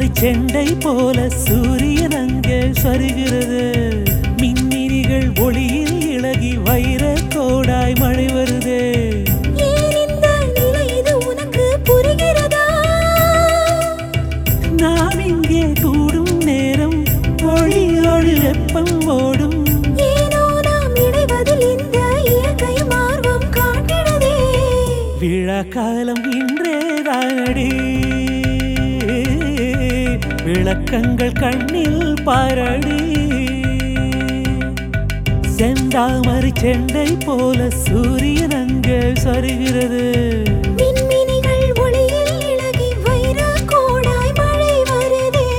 செந்தாமரை செண்டை போல சூரியன் அங்கே சரிகிறது மின்மினிகள் ஒளியில் இழகி வைர கோடாய் மழை வருதே ஏன் இந்த நிலை இது உனக்கு புரிகிறதா நாம் இங்கே கூடும் நேரம் ஒளியோடு வெப்பம் ஓடும் ஏனோ நாம் இணைவதில் இந்த இயற்கை மார்வம் காட்டிடுதே விழா காலம் இன்றே தானடி விளக்கங்கள் கண்ணில் பாரடி செந்தாமரை செண்டை போல சூரியன் அங்கே சரிகிறது மின்மினிகள் ஒளியில் இழகி வைர கோடாய் மழை வருதே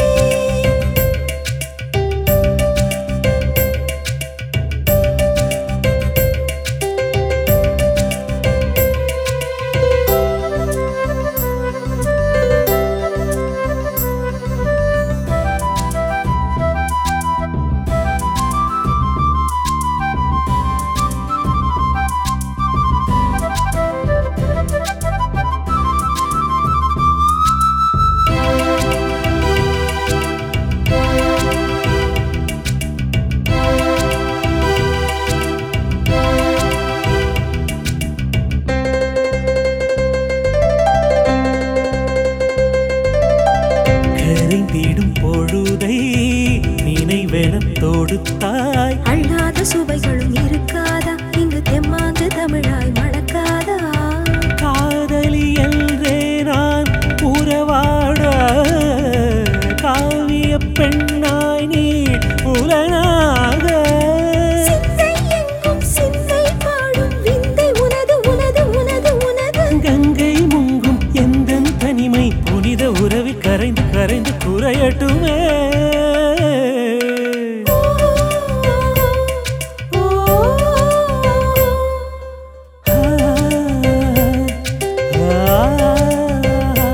கரைந்திடும் பொழுதை நினைவென தொடுத்தாய் அள்ளாத சுவைகளும் இருக்காதா இங்கு தெம்மாங்கு தமிழாய் மணக்காதா காதலி என்றே நான் உறவாட காவிய பெண்ணாய் நீ புலனாக சிந்தை எங்கும் சிந்தை பாடும் விந்தை உனது உனது உனது உனது கங்கை முங்கும் எந்த தனிமை புனித உறவில் கரைந்து கரைந்து குறையட்டுமே ஆ, ஆ,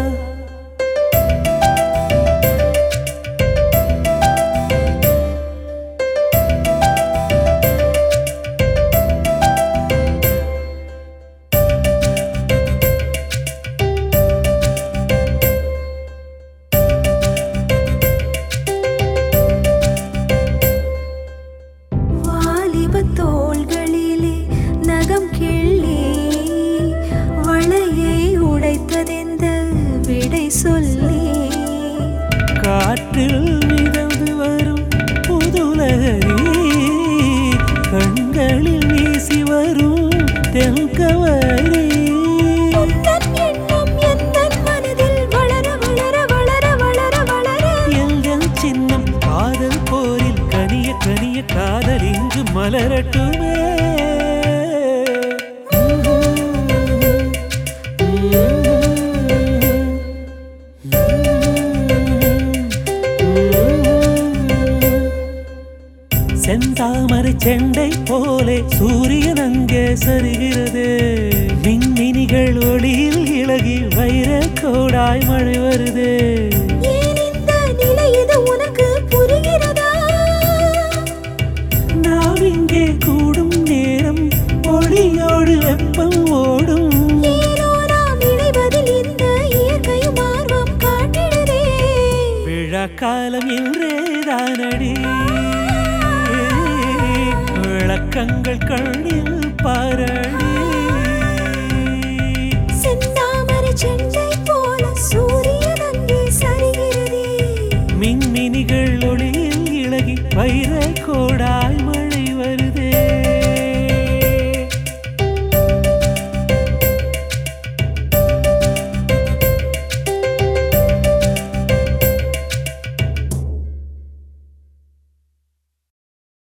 வாலிபத் தோள்களிலே நகம் கிள்ளி வளையை உடைத்ததெந்த விடை சொல்லி காற்றில் மிதந்து வரும் புதுலகரி கண்களில் வீசி வரும் தென்கவரி உந்தன் எண்ணம் எந்தன் மனதில் வளர வளர வளர வளர வளர எங்கள் சின்னம் காதல் போரில் கனிய கனிய காதல் இங்கு மலரட்டுமே செந்தாமரை செண்டை போலே சூரியன் அங்கே சரிகிறது மின்மினிகள் ஒளியில் இழகி வைர கோடாய் மழை வருது ஏன் இந்த நிலை இது உனக்கு புரிகிறதா நாம் இங்கே கூடும் நேரம் ஒளியோடு வெப்பம் ஓடும் ஏனோ நாம் இணைவதில் இந்த இயற்கை மார்வம் காட்டிடுதே விழா காலம் இன்றே தானடி விளக்கங்கள் கண்ணில் பாரடி